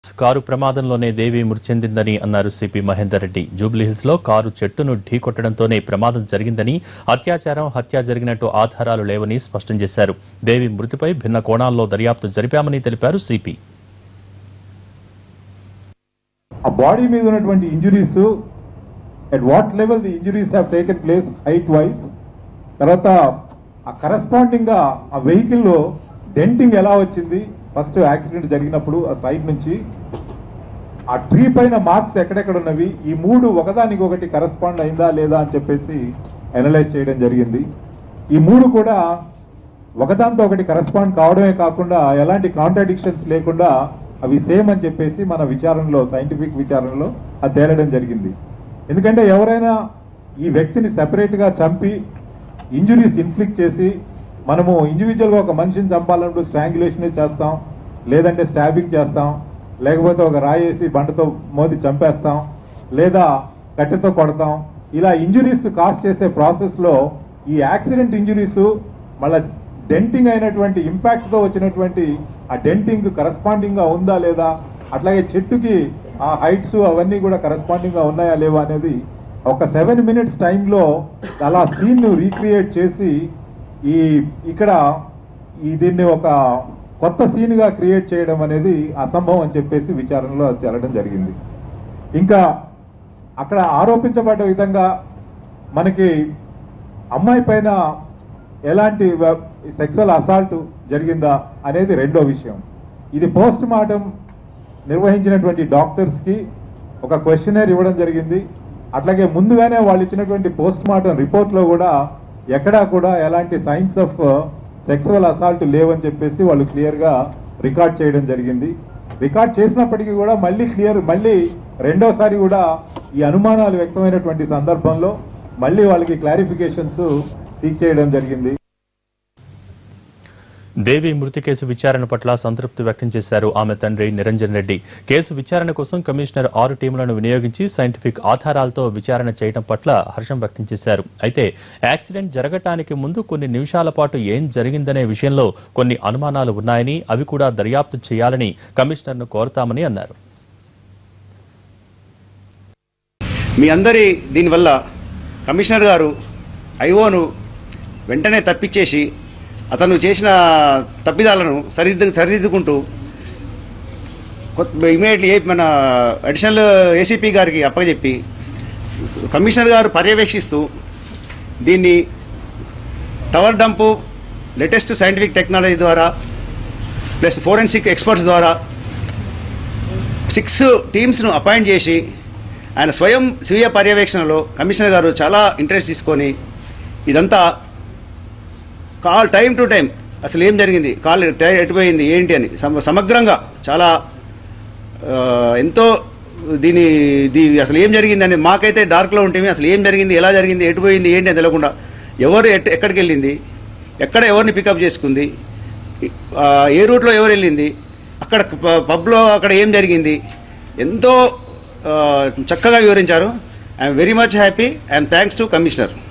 car ప్రమాదంలోనే దేవి మృతి చెందిందని అన్నారు సిపి మహేందర్ రెడ్డి జూబ్లీహిల్స్ లో కారు చెట్టును ఢీకొట్టడంతోనే ప్రమాదం జరిగిందని అత్యాచారం హత్య జరిగినట్టు ఆధారాలు లేవని స్పష్టం చేశారు దేవి మృతిపై భిన్న కోణాల్లో దర్యాప్తు జరిపామని తెలిపారు సిపి ఆ బాడీ మీద ఉన్నటువంటి injuries at what level the injuries have taken place height wise తర్వాత ఆ కరస్పాండింగ్ గా ఆ వెహికల్ లో డెంటింగ్ ఎలా వచ్చింది ఫస్ట్ యాక్సిడెంట్ జరిగినప్పుడు ఆ సైడ్ నుంచి ఆ ట్రీ పైన మార్క్స్ ఎక్కడెక్కడ ఉన్నవి ఈ మూడు ఒకదానికి ఒకటి కరస్పాండ్ అయిందా లేదా అని చెప్పేసి అనలైజ్ చేయడం జరిగింది ఈ మూడు కూడా ఒకదాంతో ఒకటి కరస్పాండ్ కావడమే కాకుండా ఎలాంటి కాంట్రాడిక్షన్స్ లేకుండా అవి సేమ్ అని చెప్పేసి మన విచారణలో సైంటిఫిక్ విచారణలో అది తేలడం జరిగింది ఎందుకంటే ఎవరైనా ఈ వ్యక్తిని separate గా చంపి ఇంజురీస్ ఇన్ఫ్లిక్ట్ చేసి మనము ఇండివిజువల్గా ఒక మనిషిని చంపాలన్నప్పుడు స్ట్రాంగులేషన్ చేస్తాం లేదంటే స్టాబింగ్ చేస్తాం లేకపోతే ఒక రాయేసి బండతో మోది చంపేస్తాం లేదా కట్టెతో కొడతాం ఇలా ఇంజురీస్ కాస్ చేసే ప్రాసెస్లో ఈ యాక్సిడెంట్ ఇంజురీస్ మళ్ళా డెంటింగ్ అయినటువంటి ఇంపాక్ట్ తో వచ్చినటువంటి ఆ డెంటింగ్ కరస్పాండింగ్ గా ఉందా లేదా అట్లాగే చెట్టుకి ఆ హైట్స్ అవన్నీ కూడా కరస్పాండింగ్ గా ఉన్నాయా లేవా అనేది ఒక సెవెన్ మినిట్స్ టైంలో అలా సీన్ ను రీక్రియేట్ చేసి ఈ ఇక్కడ ఈ దీన్ని ఒక కొత్త సీన్ గా క్రియేట్ చేయడం అనేది అసంభవం అని చెప్పేసి విచారణలో తేలడం జరిగింది ఇంకా అక్కడ ఆరోపించబడ్డ విధంగా మనకి అమ్మాయి పైన ఎలాంటి సెక్సువల్ అసాల్ట్ జరిగిందా అనేది రెండో విషయం ఇది పోస్ట్ మార్టం నిర్వహించినటువంటి డాక్టర్స్ కి ఒక క్వశ్చనర్ ఇవ్వడం జరిగింది అట్లాగే ముందుగానే వాళ్ళు ఇచ్చినటువంటి పోస్ట్ మార్టం రిపోర్ట్ లో కూడా ఎక్కడా కూడా ఎలాంటి సైన్స్ ఆఫ్ సెక్సువల్ అసాల్ట్ లేవని చెప్పేసి వాళ్ళు క్లియర్ గా రికార్డ్ చేయడం జరిగింది రికార్డ్ చేసినప్పటికీ కూడా మళ్ళీ క్లియర్ మళ్ళీ రెండోసారి కూడా ఈ అనుమానాలు వ్యక్తమైనటువంటి సందర్భంలో మళ్ళీ వాళ్ళకి క్లారిఫికేషన్స్ సీక్ చేయడం జరిగింది దేవి మృతి కేసు విచారణ పట్ల సంతృప్తి వ్యక్తం చేశారు ఆమె తండ్రి నిరంజన్ రెడ్డి కేసు విచారణ కోసం కమిషనర్ ఆరు టీంలను వినియోగించి సైంటిఫిక్ ఆధారాలతో విచారణ చేయడం పట్ల హర్షం వ్యక్తం చేశారు అయితే యాక్సిడెంట్ జరగటానికి ముందు కొన్ని నిమిషాల పాటు ఏం జరిగిందనే విషయంలో కొన్ని అనుమానాలు ఉన్నాయని అవి కూడా దర్యాప్తు చేయాలని కమిషనర్ను కోరతామని అన్నారు మీ అందరి దీనివల్ల కమిషనర్ గారు ఐఓను వెంటనే తప్పించేసి అతను చేసిన తప్పిదాలను సరిదిద్దు సరిదిద్దుకుంటూ ఇమీడియట్లీ మన అడిషనల్ ఏసీపీ గారికి అప్పచెప్పి స- స- కమిషనర్ గారు పర్యవేక్షిస్తూ దీన్ని tower dump latest scientific technology ద్వారా ప్లస్ ఫోరెన్సిక్ ఎక్స్పర్ట్స్ ద్వారా సిక్స్ టీమ్స్ను అపాయింట్ చేసి ఆయన స్వయం స్వీయ పర్యవేక్షణలో కమిషనర్ గారు చాలా ఇంట్రెస్ట్ తీసుకొని ఇదంతా కాల్ టైం టు టైం అసలు ఏం జరిగింది కాల్ ఎటు- ఎటుపోయింది ఏంటి అని సమ- సమగ్రంగా చాలా ఆ, ఎంతో దీని దీ అసలు ఏం జరిగింది అని మాకైతే డార్క్లో ఉంటే అసలు ఏం జరిగింది ఎలా జరిగింది ఎటుపోయింది ఏంటి అని తెలియకుండా ఎవరు ఎట్ ఎక్కడికి వెళ్ళింది ఎక్కడ ఎవరిని పికప్ చేసుకుంది ఆ, ఏ రూట్లో ఎవరు వెళ్ళింది అక్కడ ప- పబ్లో అక్కడ ఏం జరిగింది ఎంతో ఆ, చక్కగా వివరించారు I'm very much happy I'm thanks to commissioner